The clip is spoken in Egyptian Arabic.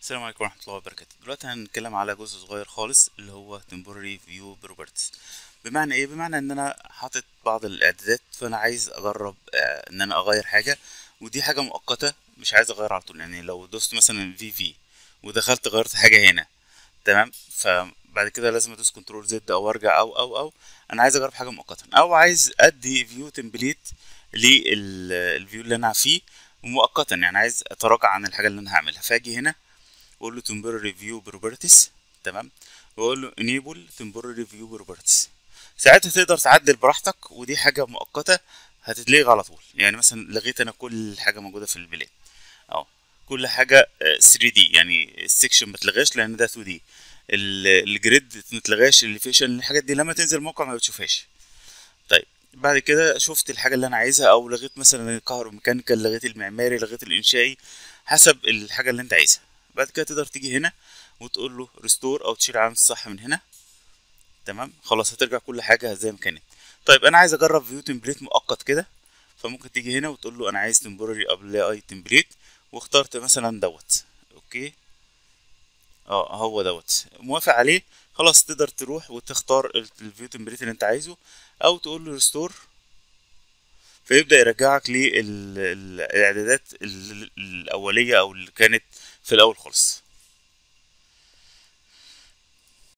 السلام عليكم ورحمة الله وبركاته دلوقتي هنتكلم على جزء صغير خالص اللي هو temporary view properties بمعنى ايه بمعنى ان انا حاطط بعض الاعدادات فانا عايز اجرب آه، ان انا اغير حاجة ودي حاجة مؤقتة مش عايز اغير على طول يعني لو دوست مثلا في في ودخلت غيرت حاجة هنا تمام فبعد كده لازم ادوس كنترول زد او ارجع او او او انا عايز اجرب حاجة مؤقتا او عايز ادي فيو تمبليت للفيو اللي انا فيه مؤقتا يعني عايز اتراجع عن الحاجة اللي انا هعملها فاجي هنا واقول له temporary view properties تمام واقول له enable temporary view properties ساعتها تقدر تعدل براحتك ودي حاجة مؤقتة هتتلغي على طول يعني مثلا لغيت انا كل حاجة موجودة في البلاد اهو كل حاجة آه، 3D يعني السكشن ما تلغاش لان ده 2D ال- الجريد ما تلغاش الليفيشن الحاجات دي لما تنزل الموقع ما بتشوفهاش طيب بعد كده شفت الحاجة اللي أنا عايزها أو لغيت مثلا الكهروميكانيكال لغيت المعماري لغيت الإنشائي حسب الحاجة اللي أنت عايزها بعد كده تقدر تيجي هنا وتقول له ريستور أو تشيل علامة الصح من هنا تمام خلاص هترجع كل حاجة زي ما كانت طيب أنا عايز أجرب فيو تمبليت مؤقت كده فممكن تيجي هنا وتقول له أنا عايز تمبورري أبلاي تمبليت واخترت مثلا دوت أوكي اه هو دوت موافق عليه خلاص تقدر تروح وتختار الفيو تمبليت اللي انت عايزه او تقول له ريستور فيبدأ يرجعك للاعدادات ال- الاولية او اللي كانت في الاول خالص